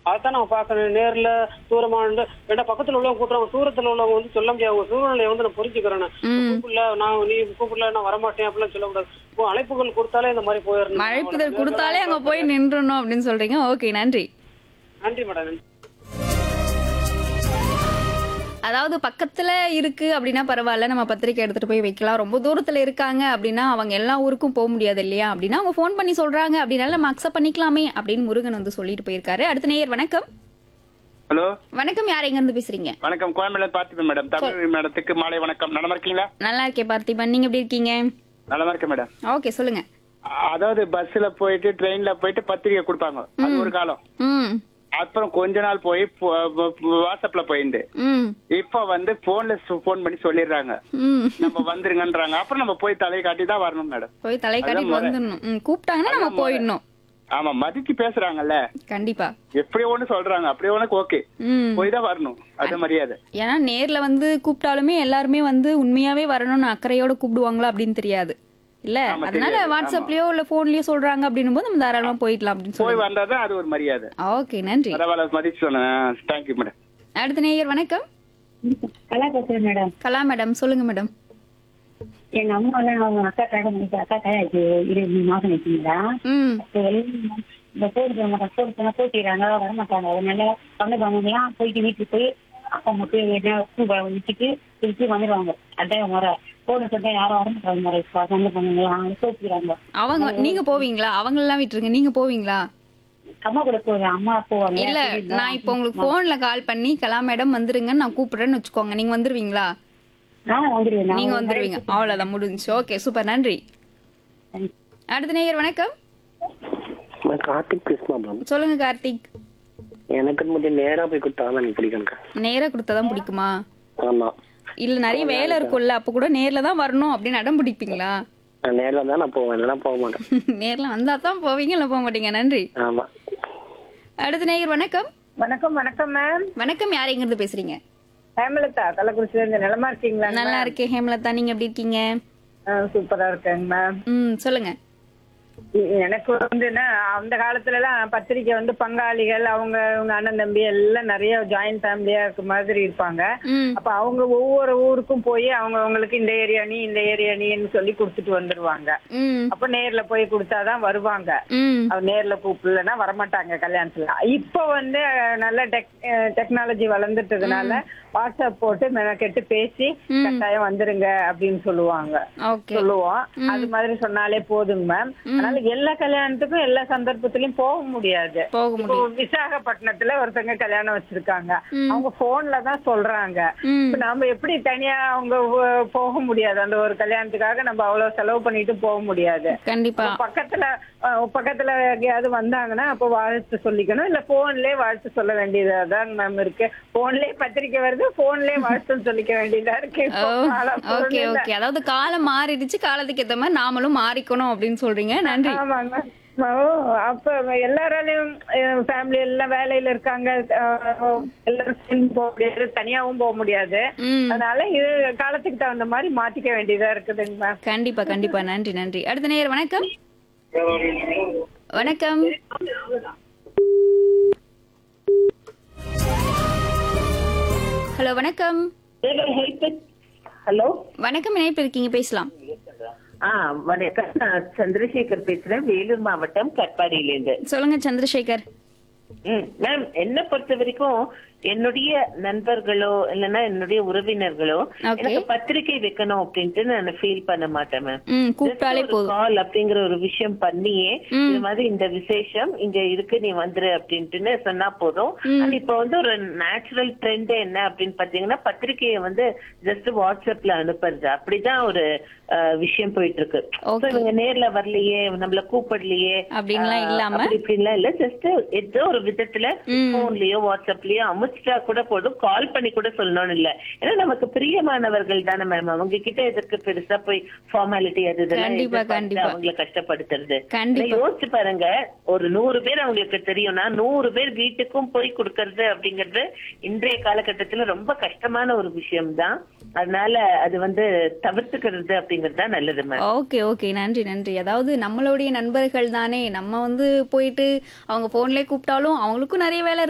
அதைத்தான் நம்ம பார்க்கணும் நேர்ல தூரமா இருந்து ஏன்னா பக்கத்துல உள்ளவங்க கூட்டுறவங்க தூரத்துல உள்ளவங்க வந்து சொல்ல முடியாது அவங்க சூழ்நிலையை வந்து நான் புரிஞ்சுக்கிறேன் நான். ம். கூப்பிடல நான் நீ கூப்பிடல நான் வரமாட்டேன் அப்படிலாம் சொல்லக்கூடாது இப்போ அழைப்புகள் கொடுத்தாலே இந்த மாதிரி போயிடணும் அழைப்புதல் கொடுத்தாலே அங்க போய் நின்றணும் அப்படின்னு சொல்றீங்க ஓகே நன்றி நன்றி மேடம் நன்றி அதாவது பக்கத்துல இருக்கு அப்படின்னா பரவாயில்ல நம்ம பத்திரிக்கை எடுத்துட்டு போய் வைக்கலாம் ரொம்ப தூரத்துல இருக்காங்க அப்படின்னா அவங்க எல்லா ஊருக்கும் போக முடியாது இல்லையா அப்படின்னா அவங்க ஃபோன் பண்ணி சொல்றாங்க அப்படின்னால நம்ம அக்செப்ட் பண்ணிக்கலாமே அப்படின்னு முருகன் வந்து சொல்லிட்டு போயிருக்காரு அடுத்த நேயர் வணக்கம் ஹலோ வணக்கம் யார் எங்க இருந்து பேசுறீங்க வணக்கம் கோயம்பேடு பார்த்திபன் மேடம் தமிழ் மேடத்துக்கு மாலை வணக்கம் நலமா இருக்கீங்களா நல்லா இருக்கே பார்த்திபன் நீங்க எப்படி இருக்கீங்க நலமா இருக்கேன் மேடம் ஓகே சொல்லுங்க அதாவது பஸ்ல போயிட்டு ட்ரெயின்ல போயிட்டு பத்திரிக்கை கொடுப்பாங்க அது ஒரு காலம் ம் அப்புறம் கொஞ்ச நாள் போய் போ- போ- வாட்ஸ்அப்ல போயிருந்து ம் இப்ப வந்து போன்ல போன் பண்ணி சொல்லிடுறாங்க ம் நம்ம வந்துருங்கன்றாங்க அப்புறம் நம்ம போய் தலையை காட்டி தான் வரணும் மேடம் போய் தலை காட்டிட்டு வந்துடணும் ம் கூப்பிட்டாங்கன்னா நம்ம போயிடணும் ஆமா மதிச்சு பேசுறாங்கல்ல கண்டிப்பா எப்படி ஒண்ணு சொல்றாங்க அப்படியே உனக்கு ஓகே ம் போய் தான் வரணும் அது மரியாதை ஏன்னா நேர்ல வந்து கூப்பிட்டாலுமே எல்லாருமே வந்து உண்மையாவே வரணும்னு அக்கறையோட கூப்பிடுவாங்களா அப்படின்னு தெரியாது இல்ல ஆமா, அதனால தெரியாது. வாட்ஸ்அப்லயோ இல்ல போன்லயோ சொல்றாங்க அப்படின்னும் போது நம்ம தாராளமா போயிடலாம் அப்படின்னு போய் சொல்லி வந்தாதான் அது ஒரு மரியாதை ஓகே நன்றி பரவாயில்ல மதிச்சு சொன்னேன் தேங்க்யூ மேடம் அடுத்த நேயர் வணக்கம் கலா பேசுறேன் மேடம் கலா மேடம் சொல்லுங்க மேடம் எங்க அம்மா எல்லாம் அவங்க அக்கா கல்யாணம் பண்ணிட்டு அக்கா கல்யாணம் இருபது மூணு மாசம் வச்சுங்களா ம் இந்த போட்டு போக மாட்டாங்க போட்டு போனா போட்டிடுறாங்க வர மாட்டாங்க அதனால சொந்த எல்லாம் போயிட்டு வீட்டுக்கு போய் அப்பா மட்டும் என்ன பூ பழம் வச்சுட்டு திருப்பி வந்துடுவாங்க அதான் முறை போன சொன்னா யாரும் வர மாட்டாங்க முறை சொந்த பண்ணவங்களாம் போட்டிடுறாங்க அவங்க நீங்க போவீங்களா அவங்க எல்லாம் விட்டுருங்க நீங்க போவீங்களா அம்மா கூட போவேன் அம்மா போவாங்க இல்ல நான் இப்போ உங்களுக்கு போன்ல கால் பண்ணி கலா மேடம் வந்துருங்கன்னு நான் கூப்பிடுறேன்னு வச்சுக்கோங்க நீங்க வந்துருவீங்களா நான் வந்துடுவேன் நான் நீங்க வந்துருவீங்க அவ்வளவுதான் முடிஞ்சுச்சு ஓகே சூப்பர் நன்றி அடுத்த நேயர் வணக்கம் நான் கார்த்திக் பேசுமா மேம் சொல்லுங்க கார்த்திக் எனக்கு மட்டும் நேரா போய் கொடுத்தா தான் எனக்கு பிடிக்கும்க்கா நேரா கொடுத்தாதான் பிடிக்குமா ஆமா இல்ல நிறைய வேலை இருக்கும்ல அப்ப கூட நேர்ல தான் வரணும் அப்படின்னு அடம் பிடிப்பீங்களா நான் நேர்ல தான் நான் போவேன் இல்லைன்னா போக மாட்டேன் நேர்ல வந்தா தான் போவீங்க இல்ல போக மாட்டீங்க நன்றி ஆமா அடுத்த நேயர் வணக்கம் வணக்கம் வணக்கம் மேம் வணக்கம் யார் எங்க இருந்து பேசுறீங்க ஹேமலதா கள்ளக்குறிச்சில இருந்து நிலமா இருக்கீங்களா நல்லா இருக்கேன் ஹேமலதா நீங்க எப்படி இருக்கீங்க சூப்பரா இருக்கேங்க மேம் ம் சொல்லுங்க எனக்கு வந்துன்னா அந்த காலத்துல எல்லாம் பத்திரிக்கை வந்து பங்காளிகள் அவங்க அவங்க அண்ணன் தம்பி எல்லாம் நிறைய ஜாயிண்ட் ஃபேமிலியா இருக்க மாதிரி இருப்பாங்க ம் அப்ப அவங்க ஒவ்வொரு ஊருக்கும் போய் அவங்க அவங்களுக்கு இந்த ஏரியா நீ இந்த ஏரியா நீன்னு சொல்லி கொடுத்துட்டு வந்துருவாங்க ம் அப்ப நேர்ல போய் கொடுத்தாதான் வருவாங்க ம் அவர் நேர்ல கூப்பிடலன்னா வரமாட்டாங்க கல்யாணத்துல இப்போ வந்து அஹ், நல்ல டெக் டெக்னாலஜி வளர்ந்துட்டதுனால வாட்ஸ்அப் போட்டு மெனக்கெட்டு பேசி கட்டாயம் வந்துருங்க அப்படின்னு சொல்லுவாங்க ஓகே சொல்லுவோம் அது மாதிரி சொன்னாலே போதுங்க மேம் அதனால எல்லா கல்யாணத்துக்கும் எல்லா சந்தர்ப்பத்திலயும் போக முடியாது போக இப்போ முடியும் விசாகப்பட்டினத்துல ஒருத்தங்க கல்யாணம் வச்சிருக்காங்க அவங்க போன்ல தான் சொல்றாங்க ம் இப்ப நம்ம எப்படி தனியா அவங்க வ- போக முடியாது அந்த ஒரு கல்யாணத்துக்காக நம்ம அவ்வளவு செலவு பண்ணிட்டு போக முடியாது கண்டிப்பா பக்கத்துல அஹ், பக்கத்துல எங்கேயாவது வந்தாங்கன்னா அப்போ வாழ்த்து சொல்லிக்கணும் இல்ல போன்லயே வாழ்த்து சொல்ல வேண்டியதாதான் மேம் இருக்கு போன்லயே பத்திரிக்கை வருது போன்லயே வாழ்த்து சொல்லிக்க வேண்டியதா இருக்கு இப்போ காலம் ஓகே சூழ்நிலை. ஓகே அதாவது காலம் மாறிடுச்சு காலத்துக்கு ஏத்த மாதிரி நாமளும் மாறிக்கணும் அப்படின்னு சொல்றீங்க நன்றி ஆமாங்க ஓ, அப்ப எல்லாராலையும் ஃபேமிலி எல்லாம் வேலையில இருக்காங்க அஹ், எல்லாரும் சேர்ந்து போக முடியாது தனியாவும் போக முடியாது ம் அதனால இது காலத்துக்கு தகுந்த மாதிரி மாத்திக்க வேண்டியதா இருக்குதுங்க மேம் கண்டிப்பா கண்டிப்பா நன்றி நன்றி அடுத்த நேயர் வணக்கம் வணக்கம் ஹலோ வணக்கம் ஹலோ வணக்கம் இணைப்பு இருக்கீங்க பேசலாம் ஆ வணக்கம் நான் சந்திரசேகர் பேசுறேன் வேலூர் மாவட்டம் கட்பாடியிலேருந்து சொல்லுங்க சந்திரசேகர் ம் மேம் என்ன பொறுத்த வரைக்கும் என்னுடைய நண்பர்களோ இல்லைன்னா என்னுடைய உறவினர்களோ Okay. எனக்கு பத்திரிக்கை வைக்கணும் அப்படின்ட்டு நான் ஃபீல் பண்ண மாட்டேன் மேம் ம் கூப்பிட்டாலே போதும் கால் அப்படிங்கிற ஒரு விஷயம் பண்ணியே இது மாதிரி இந்த விசேஷம் இங்க இருக்கு நீ வந்துரு அப்படின்ட்டுன்னு சொன்னா போதும் அது இப்ப வந்து ஒரு நேச்சுரல் ட்ரெண்ட் என்ன அப்படின்னு பாத்தீங்கன்னா பத்திரிக்கையை வந்து ஜஸ்ட் வாட்ஸ்அப்ல அனுப்புறது அப்படிதான் ஒரு அஹ், விஷயம் போயிட்டு இருக்கு So, Okay. இவங்க நேர்ல வரலையே நம்மள கூப்பிடலையே அப்படின்லாம் அஹ், இல்லாம? அப்படி இப்படின்லாம் இல்ல ஜஸ்ட் ஏதோ ஒரு விதத்துல போன்லயோ வாட்ஸ்அப்லயோ அமுச்சிட்டா கூட போதும் கால் பண்ணி கூட சொல்லணும்னு இல்ல ஏன்னா நமக்கு பிரியமானவர்கள் தானே மேம் அவங்க கிட்ட எதற்கு பெருசா போய் ஃபார்மாலிட்டி அது இதெல்லாம் கண்டிப்பா, எதிர்பார்த்து கண்டிப்பா. அவங்கள கஷ்டப்படுத்துறது கண்டிப்பா. ஆனா யோசிச்சு பாருங்க ஒரு நூறு பேர் அவங்களுக்கு தெரியும்னா நூறு பேர் வீட்டுக்கும் போய் கொடுக்கறது அப்படிங்கறது இன்றைய காலகட்டத்துல ரொம்ப கஷ்டமான ஒரு விஷயம் தான் அதனால அது வந்து தவிர்த்துக்கிறது அப்படிங்கிறது தான் நல்லது மேம் ஓகே ஓகே நன்றி நன்றி அதாவது நம்மளுடைய நண்பர்கள் தானே நம்ம வந்து போயிட்டு அவங்க போன்லயே கூப்பிட்டாலும் அவங்களுக்கும் நிறைய வேலை